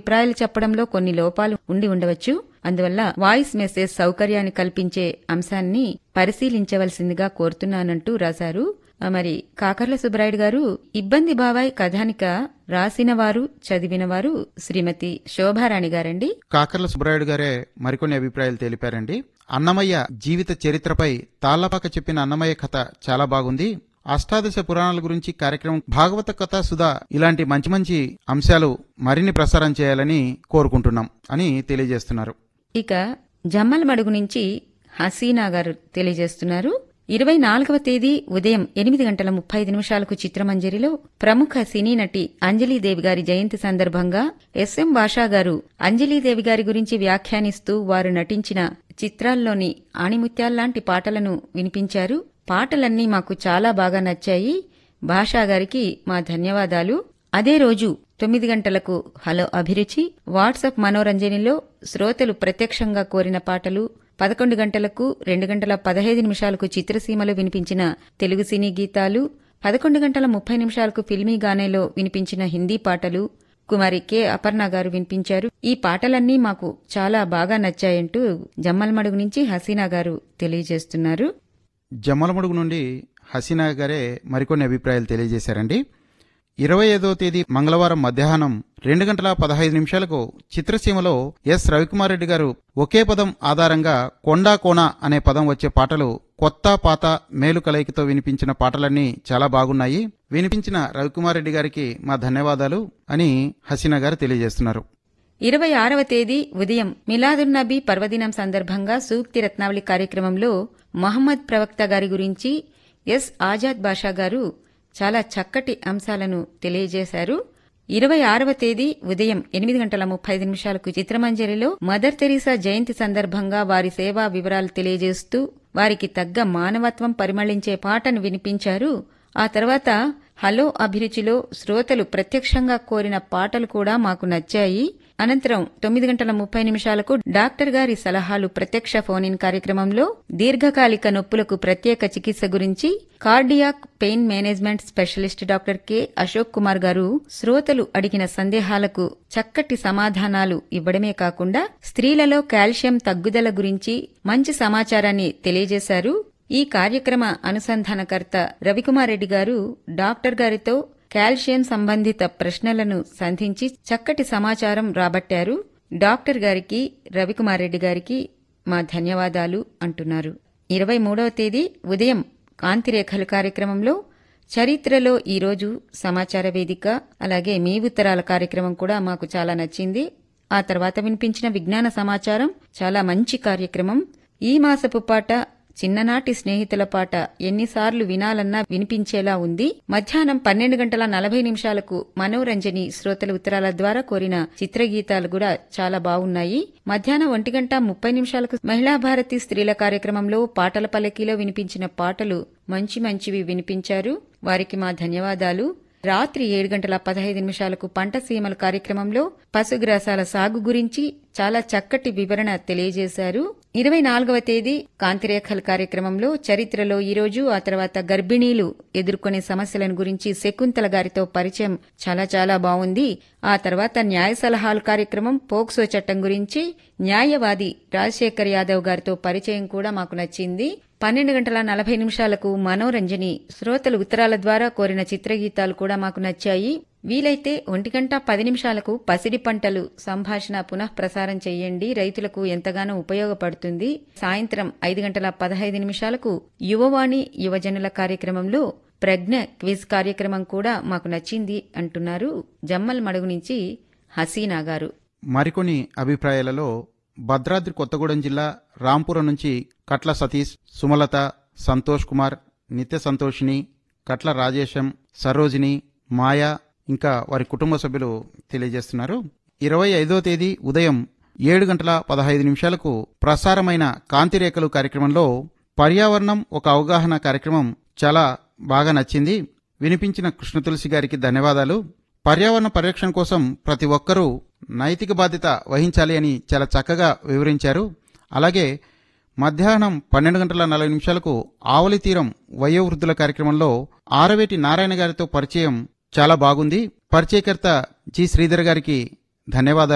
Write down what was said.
అభిప్రాయాలు చెప్పడంలో కొన్ని లోపాలు ఉండి ఉండవచ్చు అందువల్ల వాయిస్ మెసేజ్ సౌకర్యాన్ని కల్పించే అంశాన్ని పరిశీలించవలసిందిగా కోరుతున్నానంటూ రాశారు ఆ, మరి కాకర్ల సుబ్బరాయుడు గారు ఇబ్బంది బావాయ్ కథానిక రాసినవారు చదివినవారు శ్రీమతి శోభారాణి గారండి కాకర్ల సుబ్బరాయుడు గారే మరికొన్ని అభిప్రాయాలు తెలిపారండి అన్నమయ్య జీవిత చరిత్రపై తాళ్లపాక చెప్పిన అన్నమయ్య కథ చాలా బాగుంది అష్టాదశ పురాణాల గురించి కార్యక్రమం భాగవత కథ సుధా ఇలాంటి మంచి మంచి అంశాలు మరిన్ని ప్రసారం చేయాలని కోరుకుంటున్నాం అని తెలియజేస్తున్నారు ఇక జమ్మల మడుగు నుంచి హసీనా గారు తెలియజేస్తున్నారు ఇరవై నాలుగవ తేదీ ఉదయం ఎనిమిది గంటల ముప్పై ఐదు నిమిషాలకు చిత్రమంజరిలో ప్రముఖ సినీ నటి అంజలీదేవి గారి జయంతి సందర్భంగా ఎస్ఎం భాషా గారు అంజలీదేవి గారి గురించి వ్యాఖ్యానిస్తూ వారు నటించిన చిత్రాల్లోని ఆణిముత్యాల్లాంటి పాటలను వినిపించారు పాటలన్నీ మాకు చాలా బాగా నచ్చాయి భాషా గారికి మా ధన్యవాదాలు అదే రోజు తొమ్మిది గంటలకు హలో అభిరుచి వాట్సాప్ మనోరంజనిలో శ్రోతలు ప్రత్యక్షంగా కోరిన పాటలు పదకొండు గంటలకు రెండు గంటల పదహైదు నిమిషాలకు చిత్రసీమలో వినిపించిన తెలుగు సినీ గీతాలు పదకొండు గంటల ముప్పై నిమిషాలకు ఫిల్మీ గానేలో వినిపించిన హిందీ పాటలు కుమారి కె అపర్ణ గారు వినిపించారు ఈ పాటలన్నీ మాకు చాలా బాగా నచ్చాయంటూ జమ్మలమడుగు నుంచి హసీనా గారు తెలియజేస్తున్నారు జమ్మలమడుగు నుండి హసీనా గారే మరికొన్ని అభిప్రాయాలు తెలియజేశారండి ఇరవై ఐదవ తేదీ మంగళవారం మధ్యాహ్నం రెండు గంటల పదహైదు నిమిషాలకు చిత్రసీమలో ఎస్ రవికుమార్ రెడ్డి గారు ఒకే పదం ఆధారంగా కొండా కోన అనే పదం వచ్చే పాటలు కొత్త పాత మేలు కలయికతో వినిపించిన పాటలన్నీ చాలా బాగున్నాయి వినిపించిన రవికుమార్ రెడ్డి గారికి మా ధన్యవాదాలు అని హసీనా గారు తెలియజేస్తున్నారు ఇరవై ఆరవ తేదీ ఉదయం మిలాదున్నబీ పర్వదినం సందర్భంగా సూక్తి రత్నావళి కార్యక్రమంలో మహమ్మద్ ప్రవక్త గారి గురించి ఎస్ ఆజాద్ బాషా గారు చాలా చక్కటి అంశాలను తెలియజేశారు ఇరవై ఆరవ తేదీ ఉదయం ఎనిమిది గంటల ముప్పై ఐదు నిమిషాలకు చిత్రమంజరిలో మదర్ తెరీసా జయంతి సందర్భంగా వారి సేవా వివరాలు తెలియజేస్తూ వారికి తగ్గ మానవత్వం పరిమళించే పాటను వినిపించారు ఆ తర్వాత హలో అభిరుచిలో శ్రోతలు ప్రత్యక్షంగా కోరిన పాటలు కూడా మాకు నచ్చాయి అనంతరం తొమ్మిది గంటల ముప్పై నిమిషాలకు డాక్టర్ గారి సలహాలు ప్రత్యక్ష ఫోన్ ఇన్ కార్యక్రమంలో దీర్ఘకాలిక నొప్పులకు ప్రత్యేక చికిత్స గురించి cardiac pain management specialist doctor K Ashok Kumar garu శ్రోతలు అడిగిన సందేహాలకు చక్కటి సమాధానాలు ఇవ్వడమే కాకుండా స్త్రీలలో కాల్షియం తగ్గుదల గురించి మంచి సమాచారాన్ని తెలియజేశారు ఈ కార్యక్రమ అనుసంధానకర్త రవికుమార్ రెడ్డి గారు డాక్టర్ గారితో కాల్షియం సంబంధిత ప్రశ్నలను సంధించి చక్కటి సమాచారం రాబట్టారు డాక్టర్ గారికి రవికుమార్ రెడ్డి గారికి మా ధన్యవాదాలు అంటున్నారు ఇరవై మూడవ తేదీ ఉదయం కాంతిరేఖలు కార్యక్రమంలో చరిత్రలో ఈరోజు సమాచార వేదిక అలాగే మీ ఉత్తరాల కార్యక్రమం కూడా మాకు చాలా నచ్చింది ఆ తర్వాత వినిపించిన విజ్ఞాన సమాచారం చాలా మంచి కార్యక్రమం ఈ మాసపు పాట చిన్ననాటి స్నేహితుల పాట ఎన్నిసార్లు వినాలన్నా వినిపించేలా ఉంది మధ్యాహ్నం పన్నెండు గంటల నలభై నిమిషాలకు మనోరంజని శ్రోతల ఉత్తరాల ద్వారా కోరిన చిత్రగీతాలు కూడా చాలా బాగున్నాయి మధ్యాహ్నం ఒంటి గంట ముప్పై నిమిషాలకు మహిళా భారతి స్త్రీల కార్యక్రమంలో పాటల పల్లకీలో వినిపించిన పాటలు మంచి మంచివి వినిపించారు వారికి మా ధన్యవాదాలు రాత్రి ఏడు గంటల పదహైదు నిమిషాలకు పంట సీమల కార్యక్రమంలో పశుగ్రాసాల సాగు గురించి చాలా చక్కటి వివరణ తెలియజేశారు ఇరవై నాలుగవ తేదీ కాంతిరేఖల కార్యక్రమంలో చరిత్రలో ఈరోజు ఆ తర్వాత గర్భిణీలు ఎదుర్కొనే సమస్యలను గురించి శకుంతల గారితో పరిచయం చాలా చాలా బాగుంది ఆ తర్వాత న్యాయ సలహాలు కార్యక్రమం పోక్సో చట్టం గురించి న్యాయవాది రాజశేఖర్ యాదవ్ గారితో పరిచయం కూడా మాకు నచ్చింది పన్నెండు గంటల నలభై నిమిషాలకు మనోరంజని శ్రోతలు ఉత్తరాల ద్వారా కోరిన చిత్రగీతాలు కూడా మాకు నచ్చాయి వీలైతే ఒంటి గంట పది నిమిషాలకు పసిడి పంటలు సంభాషణ పునః ప్రసారం చేయండి రైతులకు ఎంతగానో ఉపయోగపడుతుంది సాయంత్రం ఐదు గంటల పదహైదు నిమిషాలకు యువవాణి యువజనుల కార్యక్రమంలో ప్రజ్ఞ క్విజ్ కార్యక్రమం కూడా మాకు నచ్చింది అంటున్నారు జమ్మల్ మడుగు నుంచి హసీనా గారు మరికొన్ని అభిప్రాయాలలో భద్రాద్రి కొత్తగూడెం జిల్లా రాంపురం నుంచి కట్ల సతీష్ సుమలత సంతోష్ కుమార్ నిత్య సంతోషిని కట్ల రాజేశం సరోజిని మాయా ఇంకా వారి కుటుంబ సభ్యులు తెలియజేస్తున్నారు ఇరవై ఐదో తేదీ ఉదయం ఏడు గంటల పదహైదు నిమిషాలకు ప్రసారమైన కాంతిరేఖలు కార్యక్రమంలో పర్యావరణం ఒక అవగాహన కార్యక్రమం చాలా బాగా నచ్చింది వినిపించిన కృష్ణ తులసి గారికి ధన్యవాదాలు పర్యావరణ పరిరక్షణ కోసం ప్రతి ఒక్కరూ నైతిక బాధ్యత వహించాలి అని చాలా చక్కగా వివరించారు అలాగే మధ్యాహ్నం పన్నెండు గంటల నలభై నిమిషాలకు ఆవలి తీరం వయోవృద్ధుల కార్యక్రమంలో ఆరవేటి నారాయణ గారితో పరిచయం చాలా బాగుంది పరిచయకర్త జి శ్రీధర్ గారికి ధన్యవాదాలు